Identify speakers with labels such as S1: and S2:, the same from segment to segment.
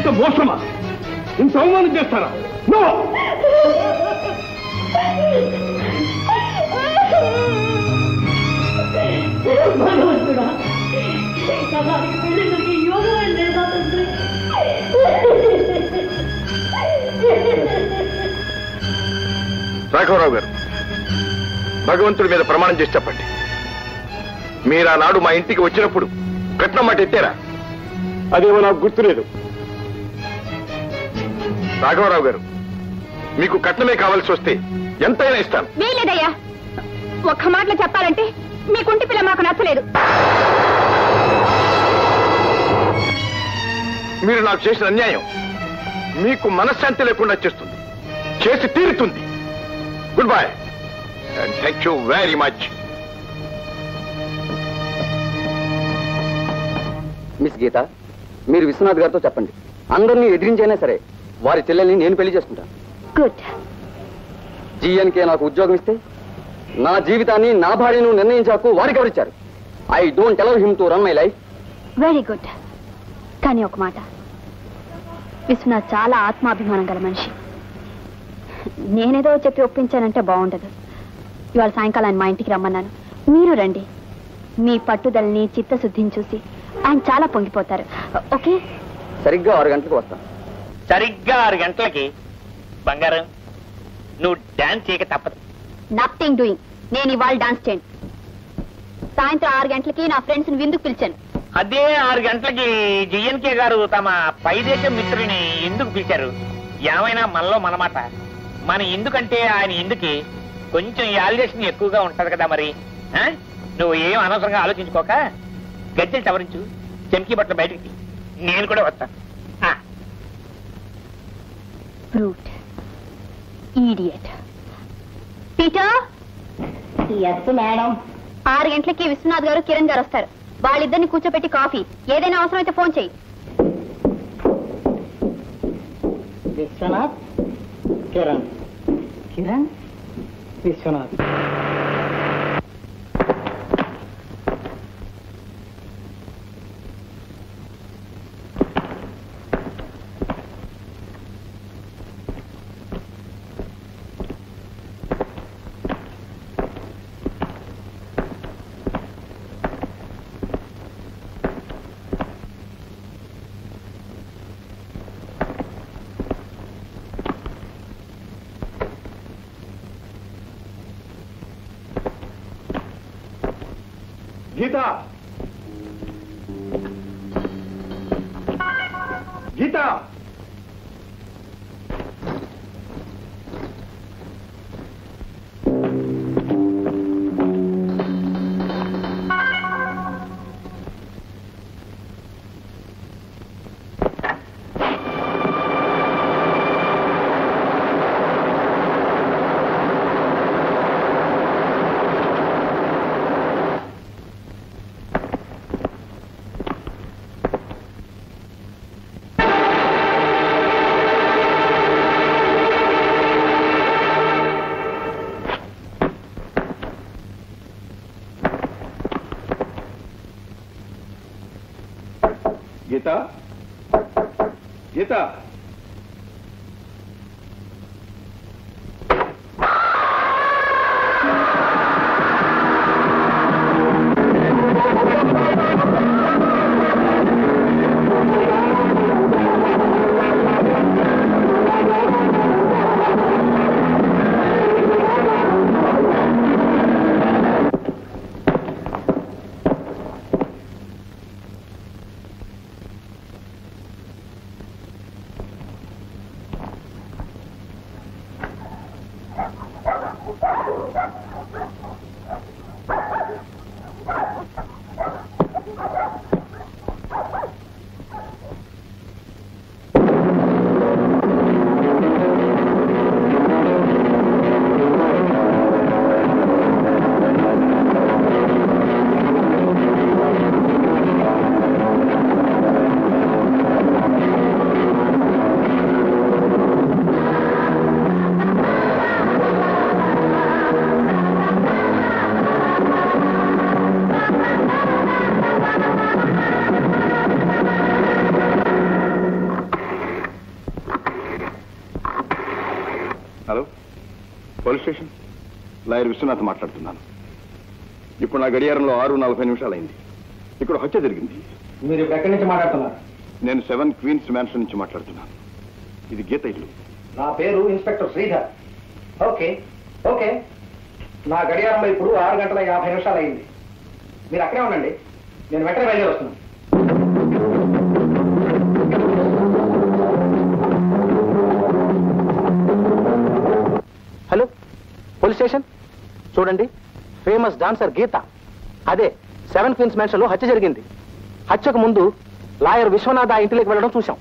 S1: ఇంత మోసమా ఇంత అవమానం చేస్తారా నో
S2: భగవంతుడా కళానికి పెళ్లి జరిగే యోగం ఏం లేదా తండ్రి
S3: రాఘవరావు గారు భగవంతుడి మీద ప్రమాణం చేసి చెప్పండి మీరు ఆనాడు మా ఇంటికి వచ్చినప్పుడు కట్నం మాట ఎత్తారా
S1: అదేమో నాకు గుర్తులేదు
S3: రాఘవరావు గారు మీకు కట్నమే కావాల్సి వస్తే ఎంతైనా ఇస్తాను
S4: వీలేదయ్యా ఒక్క మాటలో చెప్పాలంటే మీ కుంటి పిల్ల మాకు నచ్చలేదు
S3: మీరు నాకు చేసిన అన్యాయం మీకు మనశ్శాంతి లేకుండా చేస్తుంది చేసి తీరుతుంది good bye and thank you very much
S5: miss Geeta మీరు విశ్వనాథ్ గారితో చెప్పండి అందరినీ ఎదిరించైనా సరే వారి చెల్లెల్ని నేను పెళ్లి చేసుకుంటాను
S4: గుడ్
S5: జిఎన్కే నాకు ఉద్యోగం ఇస్తే నా జీవితాన్ని నా భార్యను నిర్ణయించాకు వారికి ఎవరిచ్చారు I don't allow him to run my life
S4: very good కానీ ఒక మాట విశ్వనాథ్ చాలా ఆత్మాభిమానం గల మనిషి నేనేదో చెప్పి ఒప్పించానంటే బాగుండదు ఇవాళ సాయంకాలం ఆయన మా ఇంటికి రమ్మన్నాను మీరు రండి మీ పట్టుదలని చిత్తశుద్ధిని చూసి ఆయన చాలా పొంగిపోతారు ఓకే
S5: సరిగ్గా ఆరు గంటలకు వస్తాను
S6: సరిగ్గా ఆరు గంటలకి బంగారం నువ్వు డాన్స్ చేయక తప్పదు
S4: నథింగ్ డూయింగ్ నేను ఇవాళ డాన్స్ చేయండి సాయంత్రం ఆరు గంటలకి నా ఫ్రెండ్స్ విందుకు పిలిచాను
S6: అదే ఆరు గంటలకి జిఎన్కే గారు తమ పై దేశం మిత్రుని ఎందుకు పిలిచారు ఏమైనా మనలో మనమాట మన ఎందుకంటే ఆయన ఎందుకి కొంచెం యాలిడేషన్ ఎక్కువగా ఉంటది కదా మరి ఆ? నువ్వు ఏం అనవసరంగా ఆలోచించుకోక గజ్జలు సవరించు చెంకి బట్టలు బయటికి తీ. నేను కూడా వస్తాను ఆ.
S4: Brute idiot Peter
S2: yes madam
S4: ఆరు గంటలకి విశ్వనాథ్ గారు కిరణ్ గారు వస్తారు వాళ్ళిద్దరిని కూర్చోబెట్టి కాఫీ ఏదైనా అవసరమైతే ఫోన్ చేయి
S2: Vishwanath Kiran Kiran Vishwanath
S1: Geeta Geeta Geeta Geeta
S3: police station lawyer Vishwanath మాట్లాడుతున్నాను ఇప్పుడు నా గడియారంలో ఆరు నలభై నిమిషాలు అయింది ఇక్కడ హత్య జరిగింది
S5: మీరు ఎక్కడి నుంచి మాట్లాడుతున్నారు
S3: నేను సెవెన్ క్వీన్స్ మ్యాన్షన్ నుంచి మాట్లాడుతున్నాను ఇది గీత ఇల్లు
S5: నా పేరు ఇన్స్పెక్టర్ శ్రీధర్ ఓకే ఓకే నా గడియారంలో ఇప్పుడు ఆరు గంటల యాభై నిమిషాలు అయింది మీరు అక్కడే ఉండండి నేను వెంటనే బయలుదేరి వస్తున్నాను హలో పోలీస్ స్టేషన్ చూడండి ఫేమస్ డాన్సర్ గీత అదే సెవెన్ క్వీన్స్ మెన్షన్లో హత్య జరిగింది హత్యకు ముందు లాయర్ విశ్వనాథ ఆ ఇంటిలోకి వెళ్ళడం చూశాం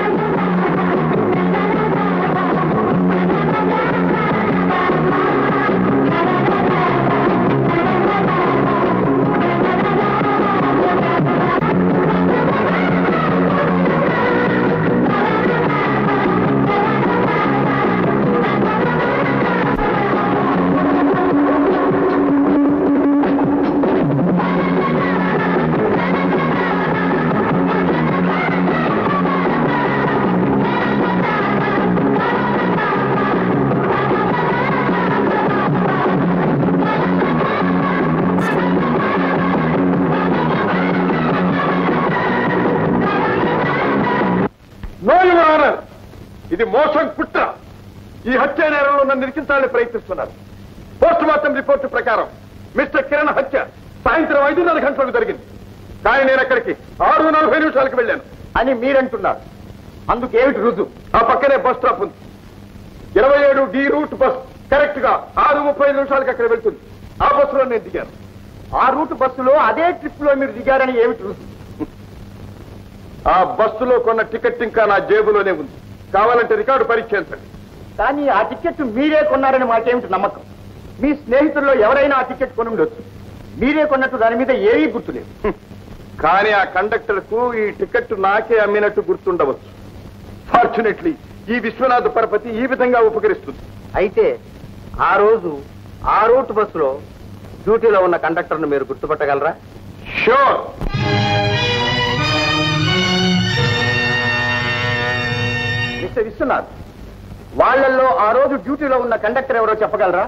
S3: నో యువర్ ఆనర్ ఇది మోసం కుట్ర ఈ హత్య నేరంలో నన్ను నిరికించాలని ప్రయత్నిస్తున్నారు పోస్ట్ మార్టం రిపోర్టు ప్రకారం మిస్టర్ కిరణ్ హత్య సాయంత్రం ఐదున్నర గంటలకు జరిగింది కానీ నేను అక్కడికి ఆరు నలభై నిమిషాలకు వెళ్ళాను అని మీరంటున్నారు అందుకు ఏమిటి రుజువు ఆ పక్కనే బస్ స్టాప్ ఉంది ఇరవై ఏడు డి రూట్ బస్ కరెక్ట్ గా ఆరు ముప్పై నిమిషాలకు అక్కడ వెళ్తుంది ఆ బస్సులో నేను దిగాను ఆ రూట్ బస్సులో అదే ట్రిప్ లో మీరు దిగారని ఏమిటి రుజువు ఆ బస్సులో కొన్న టికెట్ ఇంకా నా జేబులోనే ఉంది కావాలంటే రికార్డు పరీక్షించండి కానీ ఆ టికెట్ మీరే కొన్నారని మాకేమిటి నమ్మకం మీ స్నేహితుల్లో ఎవరైనా ఆ టికెట్ కొని ఉండొచ్చు మీరే కొన్నట్టు దాని మీద ఏమీ గుర్తులేదు కానీ ఆ కండక్టర్ కు ఈ టికెట్ నాకే అమ్మినట్టు గుర్తుండవచ్చు ఫార్చునేట్లీ ఈ విశ్వనాథ్ పరపతి ఈ విధంగా ఉపకరిస్తుంది
S5: అయితే ఆ రోజు ఆ రూట్ బస్సులో డ్యూటీలో ఉన్న కండక్టర్ను మీరు గుర్తుపట్టగలరా
S3: షూర్ మిస్టర్ విశ్వనాథ్ వాళ్ళల్లో ఆ రోజు డ్యూటీలో ఉన్న కండక్టర్ ఎవరో చెప్పగలరా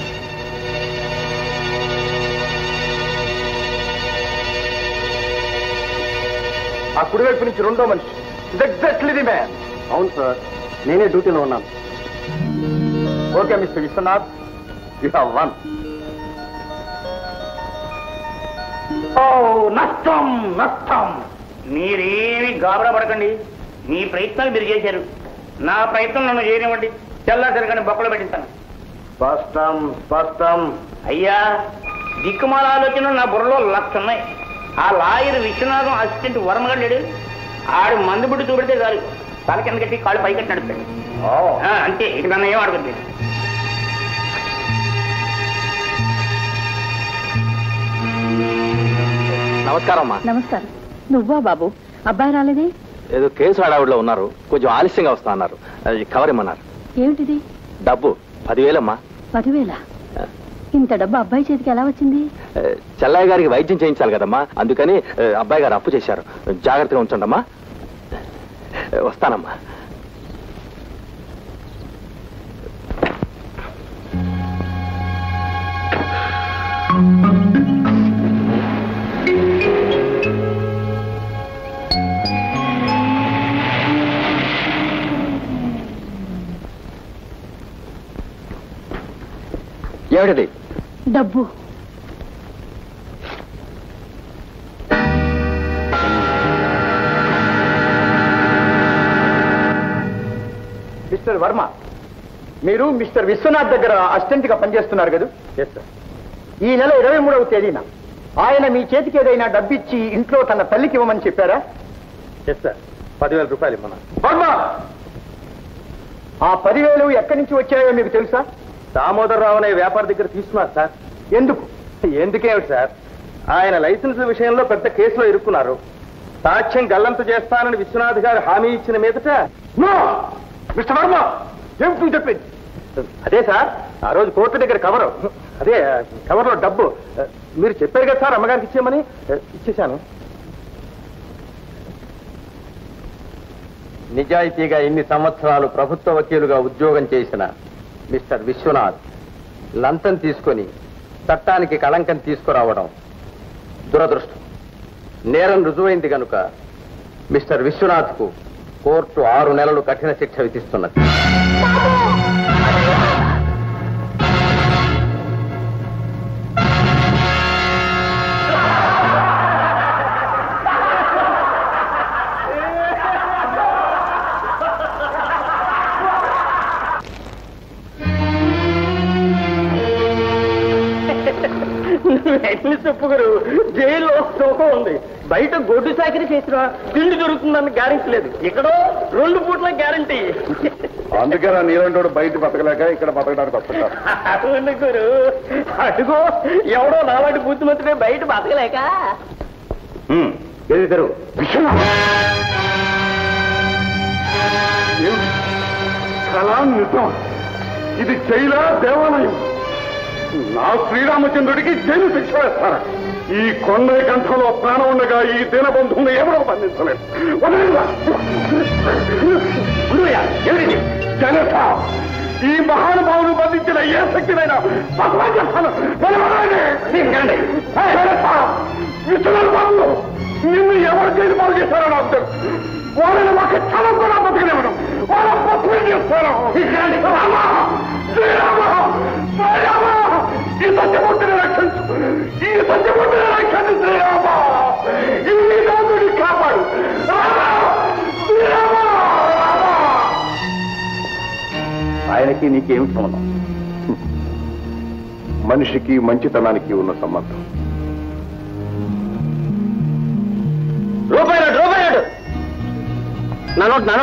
S3: ఆ కుడివైపు నుంచి రెండో మనిషి ఎగ్జాక్ట్లీ ది మ్యాన్
S5: అవును సార్ నేనే డ్యూటీలో ఉన్నాను
S3: okay mister Vishwanath you have won
S6: ఓ నష్టం నష్టం మీరేమి గాబరా పడకండి మీ ప్రయత్నాలు మీరు చేశారు నా ప్రయత్నం నన్ను చేయనివ్వండి తెల్లా తిరగని బొక్కలు పెట్టిస్తాను
S3: స్పష్టం స్పష్టం
S6: అయ్యా దిక్కుమాల ఆలోచనలు నా బుర్రలో లక్ష ఉన్నాయి ఆ లాయర్ విశ్వనాథం అసిస్టెంట్ వరమగాడు లేడు ఆడు మందు బుడ్డి చూపెడితే చాలు తల కింద కట్టి కాళ్ళు పైకట్టి నడుస్తాడు ఆ, అంతే ఇక నన్ను ఏం అడగద్దు
S5: నమస్కారం అమ్మా
S4: నమస్కారం నువ్వా బాబు అబ్బాయి రాలేదే
S5: ఏదో కేసు హడావుడిలో ఉన్నారు కొంచెం ఆలస్యంగా వస్తా అన్నారు అది కవర్ ఇమ్మన్నారు
S4: ఏమిటిది
S5: డబ్బు పదివేలమ్మా
S4: పదివేల ఇంత డబ్బు అబ్బాయి చేతికి ఎలా వచ్చింది
S5: ఏ, చెల్లయ్య గారికి వైద్యం చేయించాలి కదమ్మా అందుకని ఏ, అబ్బాయి గారు అప్పు చేశారు జాగ్రత్తగా ఉంచండమ్మా ఏ, వస్తానమ్మా ఏమిటిది
S4: డబ్బు
S3: మిస్టర్ వర్మ మీరు మిస్టర్ విశ్వనాథ్ దగ్గర అసిస్టెంట్ గా పనిచేస్తున్నారు కదా ఎస్ సార్ ఈ నెల ఇరవై మూడవ తేదీన ఆయన మీ చేతికి ఏదైనా డబ్బిచ్చి ఇంట్లో తన తల్లికి ఇవ్వమని చెప్పారా ఎస్ సార్ పదివేల రూపాయలు ఇమ్మన్నా వర్మ ఆ పదివేలు ఎక్కడి నుంచి వచ్చాయో మీకు తెలుసా దామోదరరావు అనే వ్యాపారి దగ్గర తీసుకున్నారు సార్ ఎందుకు ఎందుకేమిటి సార్ ఆయన లైసెన్స్ విషయంలో పెద్ద కేసులో ఇరుక్కున్నారు సాక్ష్యం గల్లంత చేస్తానని విశ్వనాథ్ గారు హామీ ఇచ్చిన మీదట మిస్టర్ వర్మ ఏమిటి నువ్వు చెప్పింది అదే సార్ ఆ రోజు కోర్టు దగ్గర కవర్ అదే కవర్ లో డబ్బు మీరు చెప్పారు కదా సార్ అమ్మగారికి ఇచ్చేయమని ఇచ్చేశాను
S5: నిజాయితీగా ఇన్ని సంవత్సరాలు ప్రభుత్వ వకీలుగా ఉద్యోగం చేసిన మిస్టర్ విశ్వనాథ్ లంచం తీసుకొని చట్టానికి కళంకం తీసుకురావడం దురదృష్టం నేరం రుజువైంది గనుక మిస్టర్ విశ్వనాథ్కు కోర్టు ఆరు నెలలు కఠిన శిక్ష విధిస్తున్నది
S7: ఎన్ని చెప్పుగురు జైల్లో సుఖం ఉంది బయట గొడ్డు చాకరీ చేసినా తిండి దొరుకుతుందని గ్యారెంటీ లేదు ఇక్కడ రెండు పూట్ల గ్యారంటీ
S3: అందుకే నా నీలంటోడు బయట బతకలేక ఇక్కడ బతకడానికి వస్తుంటారు
S7: అవును గురు అడుగో ఎవడో నాలాంటి బుద్ధిమంతుడే బయట బతకలేక
S3: ఏదిద్దరు కళా నిజం ఇది జైలా దేవాలయం నా శ్రీరామచంద్రుడికి జైలు శిక్ష వేస్తారా ఈ కొండ కంఠంలో ప్రాణం ఉండగా ఈ దీనబంధువుని ఎవరో బంధించలేదు వదలండిరా. గురువయ్య, ఎవరిది? జనత ఈ మహానుభావులు బంధించిన ఏ శక్తినైనా భగవాన్ చెప్తాను వెలవడండి. ఏయ్, జనత, విశ్వనాథ్ బాబు నిన్ను ఎవరు జైలు పాలు చేశారో నాకు తెలుసు వాళ్ళని ఒక క్షణం కూడా బతికనివ్వడం వాళ్ళ పత్రం చేస్తాను రామ, శ్రీరామ, శ్రీరామ, ఈ సత్యమూర్తిని రక్షించు ఈ సత్యమూర్తిని రక్షించు శ్రీరామ ఈ నాదుని కాపాడు రామ, శ్రీరామ, రామ. ఆయనకి నీకేమి సంబంధం మనిషికి మంచితనానికి ఉన్న సంబంధం
S7: రూపాయలు రూపాయలు నన్ను నన్ను